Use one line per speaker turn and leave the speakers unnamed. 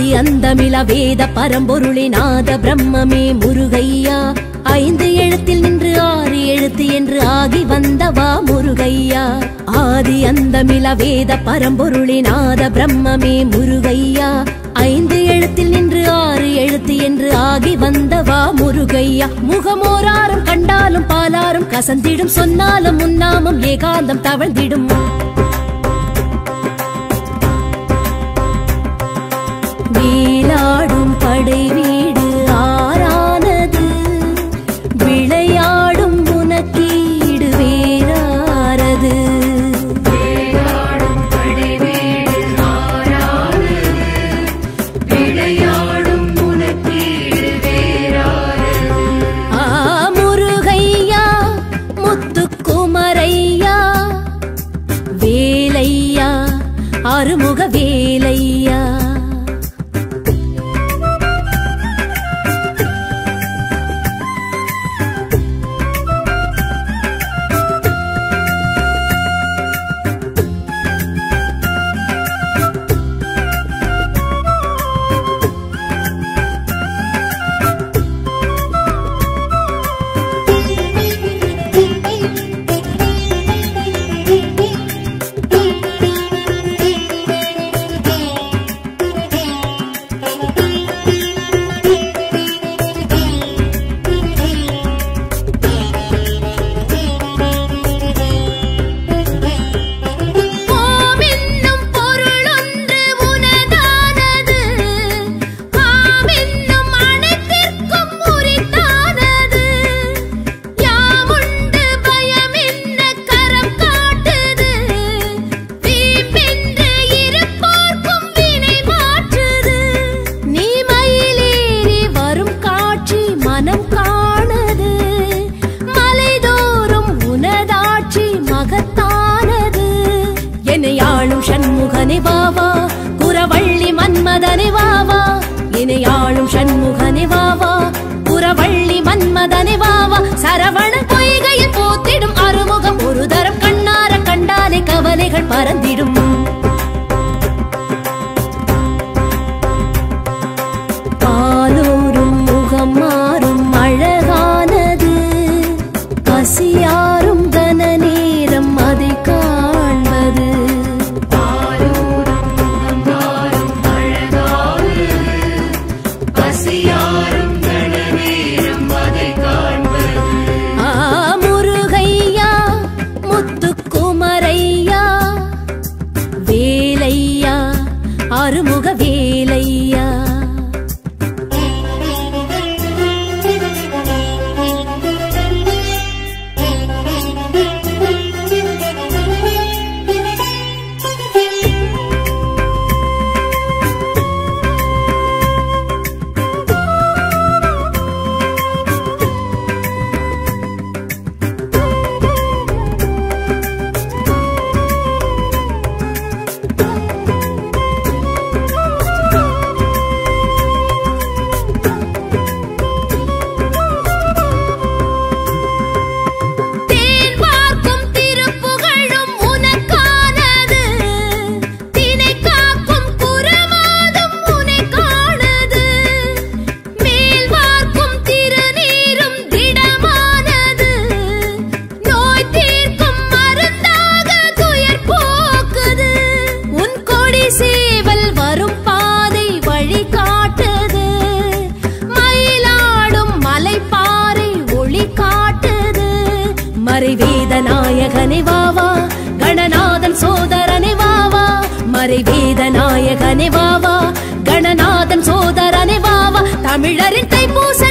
அந்தமில வேத பரம்பொருளினாத பிரம்மமே முருகையா ஐந்து எழுத்தில் நின்று ஆறு எழுத்து என்று ஆகி வந்தவா முருகையா ஆதி அந்தமில வேத பரம்பொருளினாத பிரம்மமே முருகையா ஐந்து எழுத்தில் நின்று ஆறு எழுத்து என்று ஆகி வந்தவா முருகையா முகமோராரும் கண்டாலும் பாலாரும் கசந்திடும் சொன்னாலும் முன்னாமும் ஏகாந்தம் தவழ்ந்திடும் வீலாடும் படை வீடு ஆறானது விளையாடும் உனக்கீடு வேறாரது ஆ முருகையா முத்துக்குமரையா வேலையா அருமுக வேலையா ஓமென்னும் பொருளொன்று உனதானது ஆமென்னும் அனைத்திற்கும் உரித்தானது யாமுண்டு பயமென்ன கரம் காட்டுது வீம்பென்று இருப்போர்க்கும் வினை மாற்றுது நீ மயிலேறி வரும் காட்சி மனம் காணது மலைதோறும் உனதாட்சி மகத்தானது என்னை ஆளும் சண்முகனே வாவா குரவள்ளி மன்மதனே வாவா என்னை ஆளும் சண்முகனே வாவா குரவள்ளி மன்மதனே வாவா சரவண பொய்கையில் போத்திடும் அறுமுகம் ஒரு தரம் கண்ணார கண்டாலே கவலைகள் பறந்திடும் பாலோரும் முகம் மாறும் அழகானது பசியாரும் கன நேரம் அதை காண்பது ஆ முருகையா முத்துக்குமரையா வேலையா அருமுக வேலையா தேன் பார்க்கும் திருப்புகழும் உனக்கானது தினை காக்கும் குரமாதும் உனை காணது மேல் வார்க்கும் திருநீரும் திடமானது நோய் தீர்க்கும் மருந்தாக துயர் போக்குது உன் கொடி சேவல் வரும் பாதை வழி காட்டுது மயிலாடும் மலைப்பாறை ஒளி காட்டுது மறைவேத நாயகனே வாவா கணநாதன் சோதரனே வாவா மறைவேத நாயகனே வாவா கணநாதன் சோதரனே வாவா தமிழரின் தைப்பூச